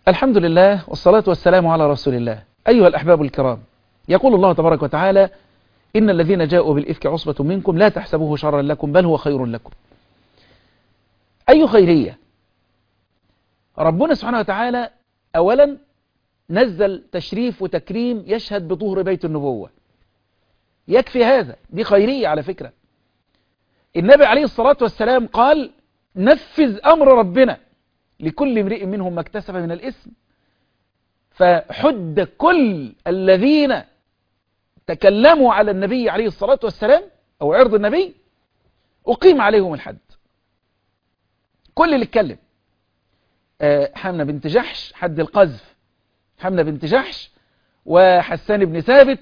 الحمد لله والصلاة والسلام على رسول الله أيها الأحباب الكرام يقول الله تبارك وتعالى إن الذين جاءوا بالإفك عصبة منكم لا تحسبوه شرا لكم بل هو خير لكم أي خيرية ربنا سبحانه وتعالى أولا نزل تشريف وتكريم يشهد بطهر بيت النبوة يكفي هذا دي خيرية على فكرة النبي عليه الصلاة والسلام قال نفذ أمر ربنا لكل امرئ منهم ما اكتسب من الإثم فحد كل الذين تكلموا على النبي عليه الصلاة والسلام أو عرض النبي أقيم عليهم الحد كل اللي اتكلم حمنا بنت جحش حد القذف حمنا بنت جحش وحسان بن ثابت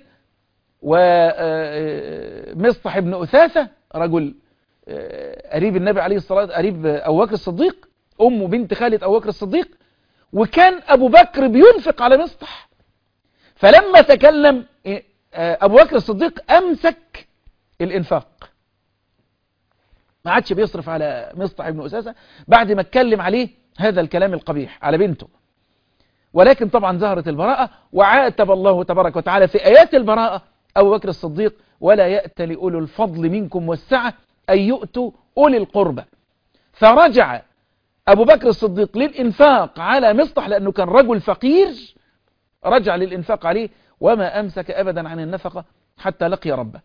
ومصطح بن أثاثة رجل قريب النبي عليه الصلاة قريب أبو بكر الصديق أم بنت خالد أبو بكر الصديق وكان أبو بكر بينفق على مصطح فلما تكلم أبو بكر الصديق أمسك الإنفاق ما عادش بيصرف على مصطح بن أساسة بعد ما اتكلم عليه هذا الكلام القبيح على بنته ولكن طبعا ظهرت البراءة وعاتب الله تبارك وتعالى في آيات البراءة أبو بكر الصديق ولا يأت لأولو الفضل منكم والسعة أن يؤتوا أولي القربى فرجع أبو بكر الصديق للإنفاق على مصطح لأنه كان رجل فقير رجع للإنفاق عليه وما أمسك أبدا عن النفقة حتى لقي ربه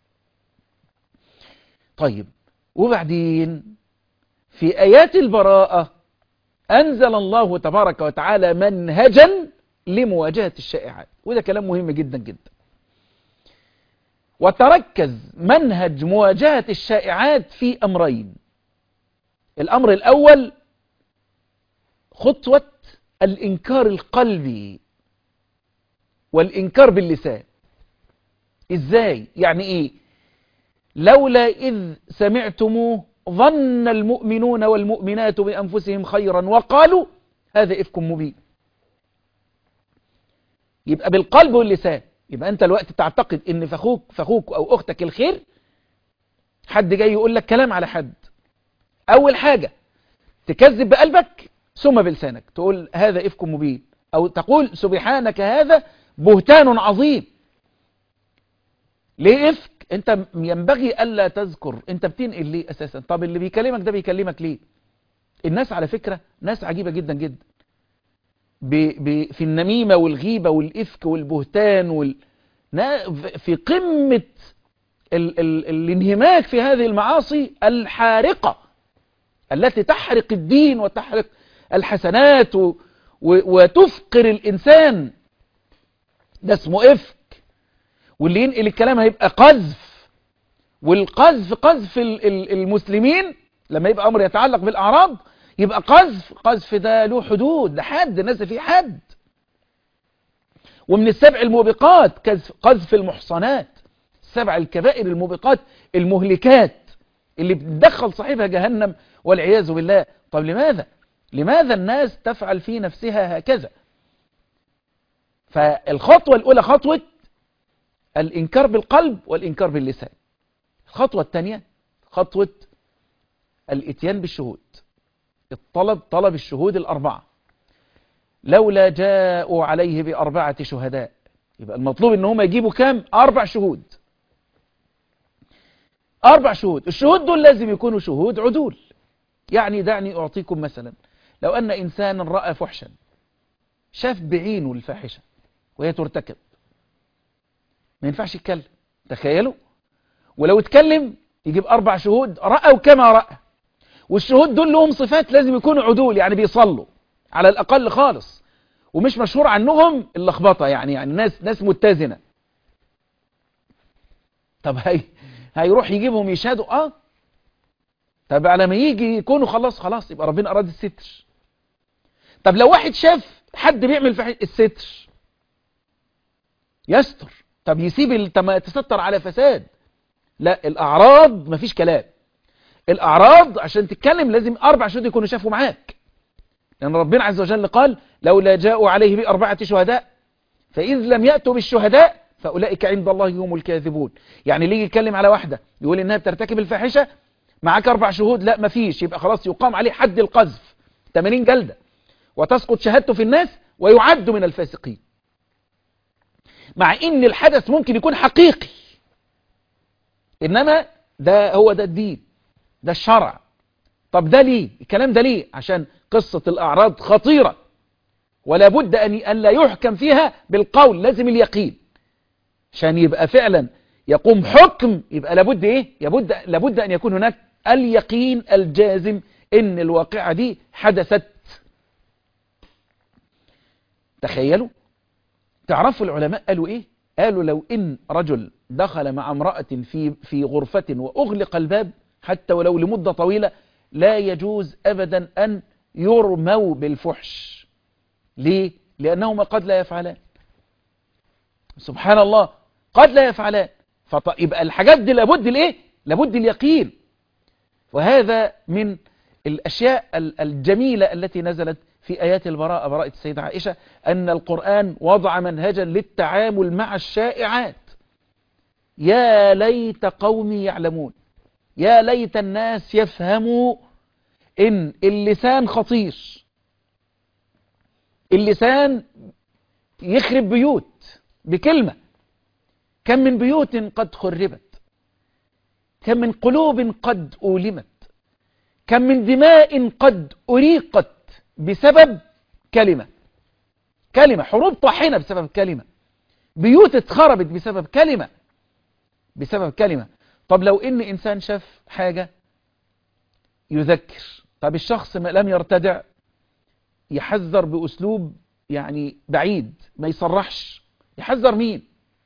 طيب وبعدين في آيات البراءة أنزل الله تبارك وتعالى منهجا لمواجهة الشائعات وده كلام مهم جدا جدا وتركز منهج مواجهة الشائعات في أمرين الأمر الأول خطوة الإنكار القلبي والإنكار باللسان إزاي؟ يعني إيه؟ لولا إذ سمعتموه ظن المؤمنون والمؤمنات بأنفسهم خيرا وقالوا هذا إفك مبين يبقى بالقلب واللسان يبقى أنت الوقت تعتقد إن فخوك, فخوك أو أختك الخير حد جاي يقول لك كلام على حد أول حاجة تكذب بقلبك ثم بلسانك تقول هذا إفك مبين أو تقول سبحانك هذا بهتان عظيم ليه إفك انت ينبغي ألا تذكر انت بتنقل ليه أساسا طب اللي بيكلمك ده بيكلمك ليه الناس على فكرة ناس عجيبة جدا جدا ب ب في النميمة والغيبة والإفك والبهتان وال... في قمة ال ال الانهماك في هذه المعاصي الحارقة التي تحرق الدين وتحرق الحسنات و... و... وتفقر الإنسان ده اسمه إفك واللي ينقل الكلام هيبقى قذف والقذف قذف المسلمين لما يبقى أمر يتعلق بالأعراض يبقى قذف قذف ده له حدود ده حد الناس فيه حد ومن السبع الموبقات قذف المحصنات السبع الكبائر الموبقات المهلكات اللي بتدخل صاحبها جهنم والعياذ بالله طب لماذا لماذا الناس تفعل في نفسها هكذا فالخطوة الأولى خطوة الإنكار بالقلب والإنكار باللسان الخطوة الثانية خطوة الاتيان بالشهود الطلب طلب الشهود الأربعة لولا جاءوا عليه بأربعة شهداء يبقى المطلوب ان هم يجيبوا كام أربع شهود أربع شهود الشهود دول لازم يكونوا شهود عدول يعني دعني أعطيكم مثلا لو أن إنسانا رأى فحشا شاف بعينه الفاحشة وهي ترتكب ما ينفعش يتكلم تخيلوا ولو اتكلم يجيب أربع شهود رأوا كما رأى والشهود دول لهم صفات لازم يكونوا عدول يعني بيصلوا على الأقل خالص ومش مشهور عنهم اللخبطة يعني يعني ناس ناس متزنة طب هي هيروح يجيبهم يشهدوا اه طب على ما يجي يكونوا خلاص خلاص يبقى ربنا أراد الستر طب لو واحد شاف حد بيعمل في الستر يستر طب يسيب تستر على فساد لا الأعراض مفيش كلام الأعراض عشان تتكلم لازم أربع شهود يكونوا شافوا معاك لأن ربنا عز وجل قال لولا جاءوا عليه بأربعة شهداء فإذ لم يأتوا بالشهداء فأولئك عند الله هم الكاذبون يعني اللي يجي يتكلم على واحدة يقول إنها بترتكب الفاحشة معاك أربع شهود لا مفيش يبقى خلاص يقام عليه حد القذف 80 جلدة وتسقط شهادته في الناس ويعد من الفاسقين مع ان الحدث ممكن يكون حقيقي انما ده هو ده الدين ده الشرع طب ده ليه الكلام ده ليه عشان قصة الاعراض خطيرة ولا بد ان لا يحكم فيها بالقول لازم اليقين عشان يبقى فعلا يقوم حكم يبقى لابد ايه لابد لابد ان يكون هناك اليقين الجازم ان الواقعة دي حدثت تخيلوا تعرفوا العلماء قالوا ايه قالوا لو ان رجل دخل مع امرأة في, في غرفة واغلق الباب حتى ولو لمدة طويلة لا يجوز ابدا ان يرموا بالفحش ليه لانهما قد لا يفعلان سبحان الله قد لا يفعلان فيبقى الحاجات دي لابد الايه لابد اليقين وهذا من الاشياء الجميلة التي نزلت في آيات البراءة براءة السيدة عائشة أن القرآن وضع منهجا للتعامل مع الشائعات يا ليت قومي يعلمون يا ليت الناس يفهموا إن اللسان خطير اللسان يخرب بيوت بكلمة كم من بيوت قد خربت كم من قلوب قد أولمت كم من دماء قد أريقت بسبب كلمة كلمة حروب طاحنة بسبب كلمة بيوت اتخربت بسبب كلمة بسبب كلمة طب لو ان انسان شاف حاجة يذكر طب الشخص ما لم يرتدع يحذر بأسلوب يعني بعيد ما يصرحش يحذر مين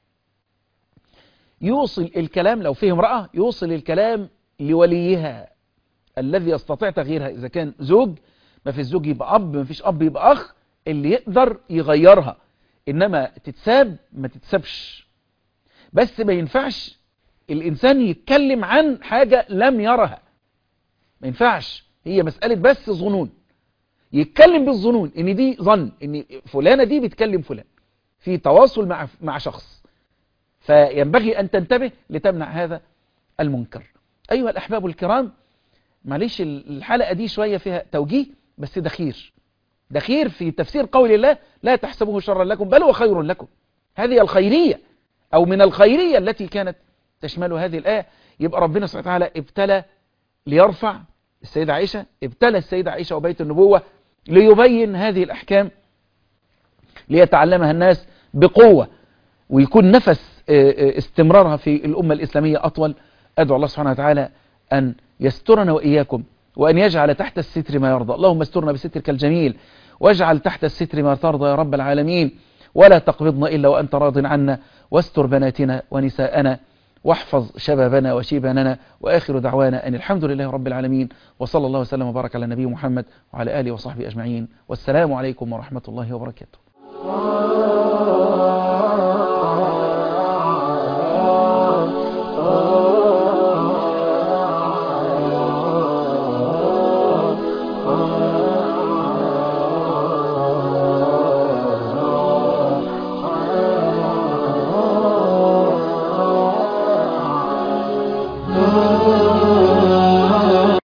يوصل الكلام لو فيه امرأة يوصل الكلام لوليها الذي يستطيع تغييرها إذا كان زوج ما في الزوج يبقى أب ما فيش أب يبقى أخ اللي يقدر يغيرها إنما تتساب ما تتسابش بس ما ينفعش الإنسان يتكلم عن حاجة لم يرها ما ينفعش هي مسألة بس ظنون يتكلم بالظنون ان دي ظن ان فلانة دي بتكلم فلان في تواصل مع مع شخص فينبغي أن تنتبه لتمنع هذا المنكر أيها الأحباب الكرام معلش الحلقة دي شوية فيها توجيه بس ده خير ده خير في تفسير قول الله لا تحسبوه شرا لكم بل هو خير لكم هذه الخيرية أو من الخيرية التي كانت تشمل هذه الآية يبقى ربنا سبحانه وتعالى ابتلى ليرفع السيدة عائشة ابتلى السيدة عائشة وبيت النبوة ليبين هذه الأحكام ليتعلمها الناس بقوة ويكون نفس استمرارها في الأمة الإسلامية أطول أدعو الله سبحانه وتعالى أن يسترنا وإياكم وأن يجعل تحت الستر ما يرضى اللهم استرنا بسترك الجميل واجعل تحت الستر ما ترضى يا رب العالمين ولا تقبضنا إلا وأنت راض عنا واستر بناتنا ونساءنا واحفظ شبابنا وشيباننا وآخر دعوانا أن الحمد لله رب العالمين وصلى الله وسلم وبارك على النبي محمد وعلى آله وصحبه أجمعين والسلام عليكم ورحمة الله وبركاته